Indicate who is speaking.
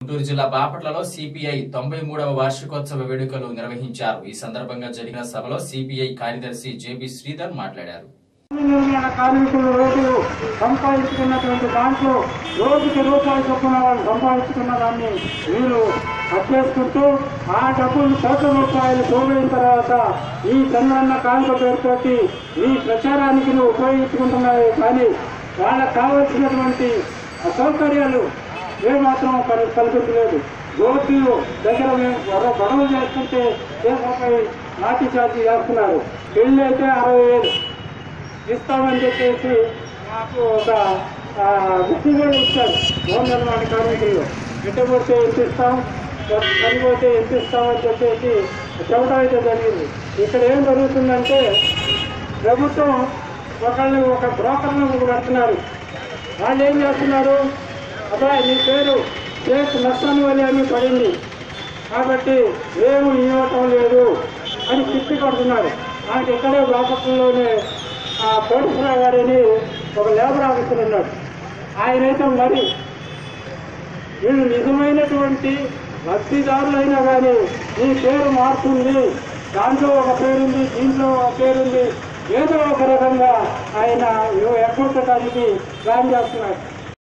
Speaker 1: గుంటూరు జిల్లా బాపట్లలో సిపిఐ తొంభై మూడవ వార్షికోత్సవ వేడుకలు నిర్వహించారు ఈ సందర్భంగా జరిగిన సభలో సిపిఐ కార్యదర్శి జేపీ శ్రీధర్ మాట్లాడారు
Speaker 2: నిర్మాణ కార్మికులు రోజు సంపాదించుకున్నటువంటి దాంట్లో రోజుకి రూపాయలు చొప్పున వాళ్ళు సంపాదించుకున్న దాన్ని వీళ్ళు కట్టేసుకుంటూ ఆ డబ్బులు కోట్ల రూపాయలు పోయిన తర్వాత ఈ చంద్రన్న కానుక పేరుతోటి ఈ ప్రచారానికి నువ్వు ఉపయోగించుకుంటున్నాయి కానీ వాళ్ళకు కావలసినటువంటి సౌకర్యాలు ఏమాత్రం కల్- కల్పించలేదు రోడ్లు దగ్గర మేము గొడవ- గొడవలు చేస్తుంటే దేశంపై లాఠీ చార్జీ చేస్తున్నారు పెళ్లి అయితే అరవై వేలు ఇస్తామని చెప్పేసి మాకు ఒక ఆ, బుక్కు కూడా ఇచ్చారు భవన నిర్మాణ కార్మికులు ఎట్టబడితే ఎంత ఇస్తాం చనిపోతే ఎంత ఇస్తామని చెప్పేసి చెప్పడం అయితే జరిగింది ఇక్కడ ఏం జరుగుతుందంటే ప్రభుత్వం ఒకళ్ళు ఒక బ్రోకర్ను పెడుతున్నారు వాళ్ళు ఏం చేస్తున్నారు అబ్బాయి నీ పేరు షేక్ నస్తాన్ వలి అని పడింది కాబట్టి ఏమి ఇవ్వటం లేదు అని తిప్పి కొడుతున్నారు నాకు ఇక్కడే బాపట్లలోనే ఆ కోటేశ్వరరావు గారిని ఒక లేబర్ ఆఫీసర్ ఉన్నాడు ఆయనైతే మరి వీళ్ళు నిజమైనటువంటి లబ్ధిదారులైనా కానీ ఈ పేరు మారుతుంది దాంట్లో ఒక పేరుంది దీంట్లో ఒక పేరుంది ఏదో ఒక రకంగా ఆయన ఎగ్గొట్టడానికి ప్లాన్ చేస్తున్నారు